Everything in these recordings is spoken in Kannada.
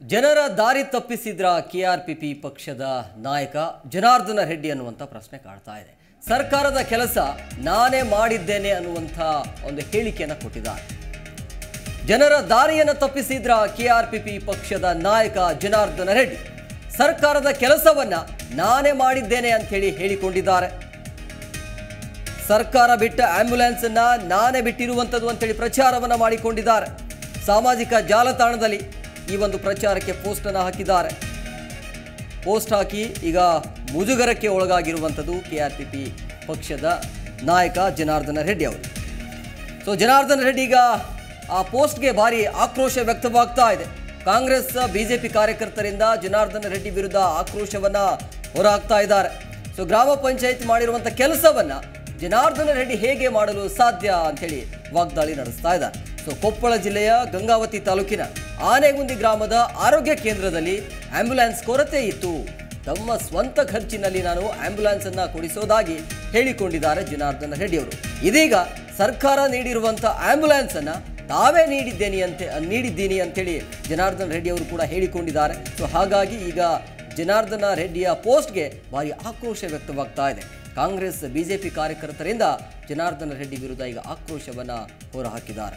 ಜನರ ದಾರಿ ತಪ್ಪಿಸಿದ್ರ ಕೆಆರ್ಪಿಪಿ ಪಕ್ಷದ ನಾಯಕ ಜನಾರ್ದನ ರೆಡ್ಡಿ ಅನ್ನುವಂಥ ಪ್ರಶ್ನೆ ಕಾಡ್ತಾ ಇದೆ ಸರ್ಕಾರದ ಕೆಲಸ ನಾನೇ ಮಾಡಿದ್ದೇನೆ ಅನ್ನುವಂಥ ಒಂದು ಹೇಳಿಕೆಯನ್ನು ಕೊಟ್ಟಿದ್ದಾರೆ ಜನರ ದಾರಿಯನ್ನು ತಪ್ಪಿಸಿದ್ರ ಕೆಆರ್ಪಿಪಿ ಪಕ್ಷದ ನಾಯಕ ಜನಾರ್ದನ ರೆಡ್ಡಿ ಸರ್ಕಾರದ ಕೆಲಸವನ್ನ ನಾನೇ ಮಾಡಿದ್ದೇನೆ ಅಂಥೇಳಿ ಹೇಳಿಕೊಂಡಿದ್ದಾರೆ ಸರ್ಕಾರ ಬಿಟ್ಟ ಆಂಬ್ಯುಲೆನ್ಸ್ ಅನ್ನ ನಾನೇ ಬಿಟ್ಟಿರುವಂಥದ್ದು ಅಂತೇಳಿ ಪ್ರಚಾರವನ್ನ ಮಾಡಿಕೊಂಡಿದ್ದಾರೆ ಸಾಮಾಜಿಕ ಜಾಲತಾಣದಲ್ಲಿ ಈ ಒಂದು ಪ್ರಚಾರಕ್ಕೆ ಪೋಸ್ಟ್ ಅನ್ನು ಹಾಕಿದ್ದಾರೆ ಪೋಸ್ಟ್ ಹಾಕಿ ಈಗ ಮುಜುಗರಕ್ಕೆ ಒಳಗಾಗಿರುವಂಥದ್ದು ಕೆ ಆರ್ ಪಿ ಪಿ ಪಕ್ಷದ ನಾಯಕ ಜನಾರ್ದನ ರೆಡ್ಡಿ ಅವರು ಸೊ ಜನಾರ್ದನ ರೆಡ್ಡಿ ಈಗ ಆ ಪೋಸ್ಟ್ಗೆ ಭಾರಿ ಆಕ್ರೋಶ ವ್ಯಕ್ತವಾಗ್ತಾ ಇದೆ ಕಾಂಗ್ರೆಸ್ ಬಿಜೆಪಿ ಕಾರ್ಯಕರ್ತರಿಂದ ಜನಾರ್ದನ ರೆಡ್ಡಿ ವಿರುದ್ಧ ಆಕ್ರೋಶವನ್ನ ಹೊರಹಾಕ್ತಾ ಇದ್ದಾರೆ ಸೊ ಗ್ರಾಮ ಪಂಚಾಯತ್ ಮಾಡಿರುವಂಥ ಕೆಲಸವನ್ನ ಜನಾರ್ದನ ರೆಡ್ಡಿ ಹೇಗೆ ಮಾಡಲು ಸಾಧ್ಯ ಅಂತೇಳಿ ವಾಗ್ದಾಳಿ ನಡೆಸ್ತಾ ಇದ್ದಾರೆ ಸೊ ಕೊಪ್ಪಳ ಜಿಲ್ಲೆಯ ಗಂಗಾವತಿ ತಾಲೂಕಿನ ಆನೆಗುಂದಿ ಗ್ರಾಮದ ಆರೋಗ್ಯ ಕೇಂದ್ರದಲ್ಲಿ ಆಂಬ್ಯುಲೆನ್ಸ್ ಕೊರತೆ ಇತ್ತು ತಮ್ಮ ಸ್ವಂತ ಖರ್ಚಿನಲ್ಲಿ ನಾನು ಆಂಬ್ಯುಲೆನ್ಸ್ ಅನ್ನ ಕೊಡಿಸೋದಾಗಿ ಹೇಳಿಕೊಂಡಿದ್ದಾರೆ ಜನಾರ್ದನ ರೆಡ್ಡಿ ಅವರು ಇದೀಗ ಸರ್ಕಾರ ನೀಡಿರುವಂಥ ಆಂಬ್ಯುಲೆನ್ಸ್ ಅನ್ನ ತಾವೇ ನೀಡಿದ್ದೇನೆ ಅಂತೆ ನೀಡಿದ್ದೀನಿ ಅಂತೇಳಿ ಜನಾರ್ದನ ರೆಡ್ಡಿ ಅವರು ಕೂಡ ಹೇಳಿಕೊಂಡಿದ್ದಾರೆ ಸೊ ಹಾಗಾಗಿ ಈಗ ಜನಾರ್ದನ ರೆಡ್ಡಿಯ ಪೋಸ್ಟ್ಗೆ ಭಾರಿ ಆಕ್ರೋಶ ವ್ಯಕ್ತವಾಗ್ತಾ ಇದೆ ಕಾಂಗ್ರೆಸ್ ಬಿಜೆಪಿ ಕಾರ್ಯಕರ್ತರಿಂದ ಜನಾರ್ದನ ರೆಡ್ಡಿ ವಿರುದ್ಧ ಈಗ ಆಕ್ರೋಶವನ್ನ ಹೊರಹಾಕಿದ್ದಾರೆ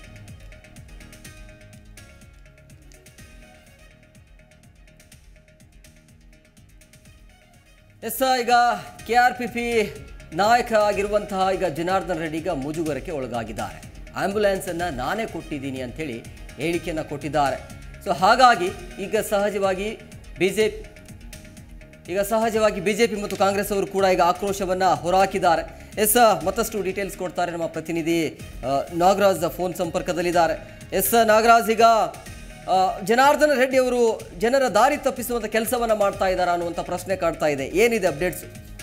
ಎಸ್ ಈಗ ಕೆ ಆರ್ ಪಿ ಪಿ ನಾಯಕ ಆಗಿರುವಂತಹ ಈಗ ಜನಾರ್ದನ್ ರೆಡ್ಡಿ ಈಗ ಮುಜುಗರಕ್ಕೆ ಒಳಗಾಗಿದ್ದಾರೆ ಆಂಬ್ಯುಲೆನ್ಸ್ ಅನ್ನ ನಾನೇ ಕೊಟ್ಟಿದ್ದೀನಿ ಅಂಥೇಳಿ ಹೇಳಿಕೆಯನ್ನು ಕೊಟ್ಟಿದ್ದಾರೆ ಸೊ ಹಾಗಾಗಿ ಈಗ ಸಹಜವಾಗಿ ಬಿಜೆಪಿ ಈಗ ಸಹಜವಾಗಿ ಬಿಜೆಪಿ ಮತ್ತು ಕಾಂಗ್ರೆಸ್ ಅವರು ಕೂಡ ಈಗ ಆಕ್ರೋಶವನ್ನ ಹೊರಹಾಕಿದ್ದಾರೆ ಎಸ್ ಮತ್ತಷ್ಟು ಡೀಟೇಲ್ಸ್ ಕೊಡ್ತಾರೆ ನಮ್ಮ ಪ್ರತಿನಿಧಿ ಆ, ನಾಗರಾಜ್ ಫೋನ್ ಸಂಪರ್ಕದಲ್ಲಿದ್ದಾರೆ ಎಸ್ ನಾಗರಾಜ್ ಈಗ ಆ, ಜನಾರ್ದನ ರೆಡ್ಡಿ ಅವರು ಜನರ ದಾರಿ ತಪ್ಪಿಸುವಂತ ಕೆಲಸವನ್ನ ಮಾಡ್ತಾ ಇದ್ದಾರಾ ಅನ್ನುವಂಥ ಪ್ರಶ್ನೆ ಕಾಡ್ತಾ ಇದೆ ಏನಿದೆ ಅಪ್ಡೇಟ್ಸ್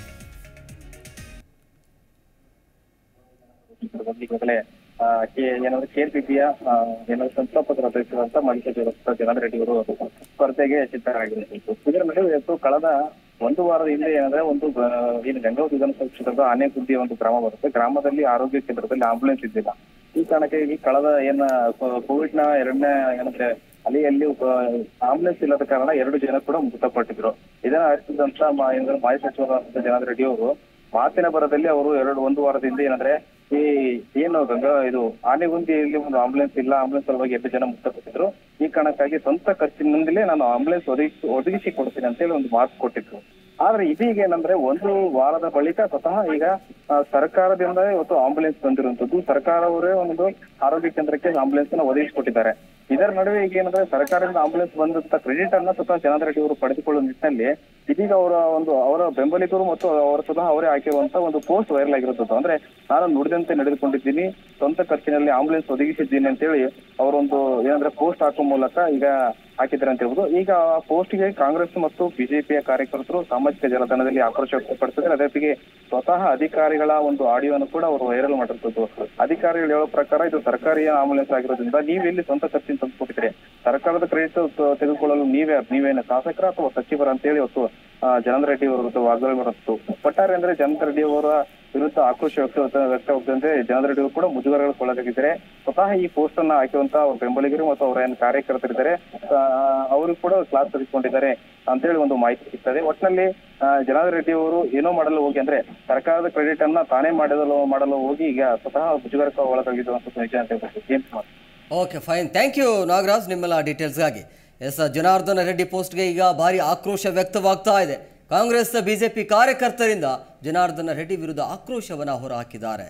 ಈಗಾಗಲೇ ಆ, ಕೆ- ಏನಾದ್ರು ಕೆಪಿಪಿಯ ಏನಾದ್ರು ಸಂಸ್ಥಾಪಕರು ಅಧ್ಯಕ್ಷರಂತ ಮಲ್ಲಿಕಾರ್ಜುನ ಜನಾರ್ದನ ರೆಡ್ಡಿ ಅವರು ಸ್ಪರ್ಧೆಗೆ ಸಿದ್ಧರಾಗಿರುವಂತದ್ದು ಇದರ ನಡುವೆ ಇವತ್ತು ಕಳೆದ ಒಂದು ವಾರದ ಹಿಂದೆ ಏನಂದ್ರೆ ಒಂದು ಆ, ಏನು ಗಂಗಾವತಿ ವಿಧಾನಸಭಾ ಕ್ಷೇತ್ರದ ಆನೆಗುಡ್ಡಿಯ ಒಂದು ಗ್ರಾಮ ಬರುತ್ತೆ ಗ್ರಾಮದಲ್ಲಿ ಆರೋಗ್ಯ ಕೇಂದ್ರದಲ್ಲಿ ಆಂಬುಲೆನ್ಸ್ ಇದ್ದಿಲ್ಲ ಈ ಕಾರಣಕ್ಕೆ ಈ ಕಳೆದ ಏನ ಕೋವಿಡ್ ನ ಎರಡನೇ ಏನಂದ್ರೆ ಅಲೆಯಲ್ಲಿ ಆಂಬುಲೆನ್ಸ್ ಇಲ್ಲದ ಕಾರಣ ಎರಡು ಜನ ಕೂಡ ಮೃತಪಟ್ಟಿದ್ರು ಇದನ್ನ ಅರಿಸಿದಂತ ಮಾ- ಏನಂದ್ರೆ ಮಾಜಿ ಸಚಿವರಾದ ಜನಾರ್ದನ ರೆಡ್ಡಿ ಅವರು ಮಾತಿನ ಬರದಲ್ಲಿ ಅವರು ಎರಡು ಒಂದು ವಾರದಿಂದ ಏನಂದ್ರೆ ಈ ಏನು ಗಂಗಾ ಇದು ಆನೆಗುಂದಿಯಲ್ಲಿ ಒಂದು ಆಂಬುಲೆನ್ಸ್ ಇಲ್ಲ ಆಂಬುಲೆನ್ಸ್ ಸಲುವಾಗಿ ಎರಡು ಜನ ಮೃತಪಟ್ಟಿದ್ರು ಈ ಕಾರಣಕ್ಕಾಗಿ ಸ್ವಂತ ಖರ್ಚಿನಿಂದಲೇ ನಾನು ಆಂಬುಲೆನ್ಸ್ ಒದಗಿಸಿ ಒದಗಿಸಿ ಕೊಡ್ತೀನಿ ಅಂತೇಳಿ ಒಂದು ಮಾತು ಕೊಟ್ಟಿದ್ರು ಆದ್ರೆ ಇದೀಗ ಏನಂದ್ರೆ ಒಂದು ವಾರದ ಬಳಿಕ ಸ್ವತಃ ಈಗ ಆ, ಸರ್ಕಾರದಿಂದ ಇವತ್ತು ಆಂಬುಲೆನ್ಸ್ ಬಂದಿರುವಂತದ್ದು ಸರ್ಕಾರವರೇ ಒಂದು ಆರೋಗ್ಯ ಕೇಂದ್ರಕ್ಕೆ ಆಂಬುಲೆನ್ಸ್ ಅನ್ನ ಒದಗಿಸಿಕೊಟ್ಟಿದ್ದಾರೆ ಇದರ ನಡುವೆ ಈಗ ಏನಂದ್ರೆ ಸರ್ಕಾರದಿಂದ ಆಂಬುಲೆನ್ಸ್ ಬಂದಂತ ಕ್ರೆಡಿಟ್ ಅನ್ನ ಸ್ವತಃ ಜನಾರ್ದನ ರೆಡ್ಡಿ ಅವರು ಪಡೆದುಕೊಳ್ಳುವ ನಿಟ್ಟಿನಲ್ಲಿ ಇದೀಗ ಅವರ ಒಂದು ಅವರ ಬೆಂಬಲಿಗರು ಮತ್ತು ಅವರ ಸ್ವತಃ ಅವರೇ ಹಾಕಿರುವಂತ ಒಂದು ಪೋಸ್ಟ್ ವೈರಲ್ ಆಗಿರುತ್ತದೆ ಅಂದ್ರೆ ನಾನು ನುಡಿದಂತೆ ನಡೆದುಕೊಂಡಿದ್ದೀನಿ ಸ್ವಂತ ಖರ್ಚಿನಲ್ಲಿ ಆಂಬುಲೆನ್ಸ್ ಒದಗಿಸಿದ್ದೀನಿ ಅಂತೇಳಿ ಅವರೊಂದು ಏನಂದ್ರೆ ಪೋಸ್ಟ್ ಹಾಕುವ ಮೂಲಕ ಈಗ ಹಾಕಿದ್ದಾರೆ ಅಂತ ಹೇಳ್ಬೋದು ಈಗ ಆ ಪೋಸ್ಟ್ಗೆ ಕಾಂಗ್ರೆಸ್ ಮತ್ತು ಬಿಜೆಪಿಯ ಕಾರ್ಯಕರ್ತರು ಸಾಮಾಜಿಕ ಜಾಲತಾಣದಲ್ಲಿ ಆಕ್ರೋಶ ವ್ಯಕ್ತಪಡಿಸಿದ್ರೆ ಅದೇ ಜೊತೆಗೆ ಸ್ವತಃ ಅಧಿಕಾರಿಗಳ ಒಂದು ಆಡಿಯೋನು ಕೂಡ ಅವರು ವೈರಲ್ ಮಾಡಿರ್ತದ್ದು ಅಧಿಕಾರಿಗಳು ಹೇಳೋ ಪ್ರಕಾರ ಇದು ಸರ್ಕಾರಿ ಆಂಬುಲೆನ್ಸ್ ಆಗಿರೋದ್ರಿಂದ ನೀವೆಲ್ಲಿ ಸ್ವಂತ ಖರ್ಚಿನ ತಂದುಕೊಟ್ಟಿದ್ರೆ ಸರ್ಕಾರದ ಕ್ರೆಡಿಟ್ ತೆಗೆದುಕೊಳ್ಳಲು ನೀವೇ ನೀವೇನು ಶಾಸಕರ ಅಥವಾ ಸಚಿವರ ಅಂತೇಳಿ ಇವತ್ತು ಆ, ಜನಾರ್ದನ ರೆಡ್ಡಿ ಅವರ ವಿರುದ್ಧ ವಾಗ್ದಾಳಿ ಮಾಡಿತ್ತು ಒಟ್ಟಾರೆ ಅಂದ್ರೆ ಜನಾರ್ದನ ರೆಡ್ಡಿ ಅವರ ವಿರುದ್ಧ ಆಕ್ರೋಶ ವ್ಯಕ್ತ ವ್ಯಕ್ತವಾಗದಂತೆ ಜನಾರ್ದನ ರೆಡ್ಡಿ ಅವರು ಕೂಡ ಮುಜುಗರಗೊಳಗಾಗಿದ್ದಾರೆ ಸ್ವತಃ ಈ ಪೋಸ್ಟ್ ಅನ್ನ ಹಾಕಿರುವಂತ ಅವ್ರ ಬೆಂಬಲಿಗರು ಮತ್ತು ಅವರ ಏನು ಕಾರ್ಯಕರ್ತರಿದ್ದಾರೆ ಆ, ಅವರು ಕೂಡ ಕ್ಲಾಸ್ ತೆಗೆದುಕೊಂಡಿದ್ದಾರೆ ಅಂತೇಳಿ ಒಂದು ಮಾಹಿತಿ ಸಿಗ್ತದೆ ಒಟ್ಟಿನಲ್ಲಿ ಆ, ಜನಾರ್ದನ ರೆಡ್ಡಿ ಅವರು ಏನೋ ಮಾಡಲು ಹೋಗಿ ಅಂದ್ರೆ ಸರ್ಕಾರದ ಕ್ರೆಡಿಟ್ ಅನ್ನ ತಾನೇ ಮಾಡಲು ಮಾಡಲು ಹೋಗಿ ಈಗ ಸ್ವತಃ ಮುಜುಗರಕ್ಕೆ ಒಳಗಾಗಿರುವಂತ ನಿಜ ಅಂತ ಹೇಳ್ಬೋದು ಜೇಮ್ಸ್ ಮಾತು. Okay fine thank you Nagaraj ನಿಮ್ಮೆಲ್ಲ ಡೀಟೇಲ್ಸ್ಗಾಗಿ ಎಸ್ ಜನಾರ್ದನ ರೆಡ್ಡಿ ಪೋಸ್ಟ್ಗೆ ಈಗ ಭಾರಿ ಆಕ್ರೋಶ ವ್ಯಕ್ತವಾಗ್ತಾ ಇದೆ ಕಾಂಗ್ರೆಸ್ ಬಿಜೆಪಿ ಕಾರ್ಯಕರ್ತರಿಂದ ಜನಾರ್ದನ ರೆಡ್ಡಿ ವಿರುದ್ಧ ಆಕ್ರೋಶವನ್ನ ಹೊರಹಾಕಿದ್ದಾರೆ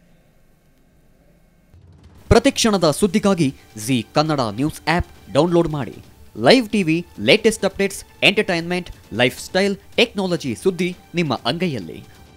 ಪ್ರತಿಕ್ಷಣದ ಸುದ್ದಿಗಾಗಿ Zee Kannada news app download ಮಾಡಿ live TV latest updates entertainment lifestyle technology ಸುದ್ದಿ ನಿಮ್ಮ ಅಂಗೈಯಲ್ಲಿ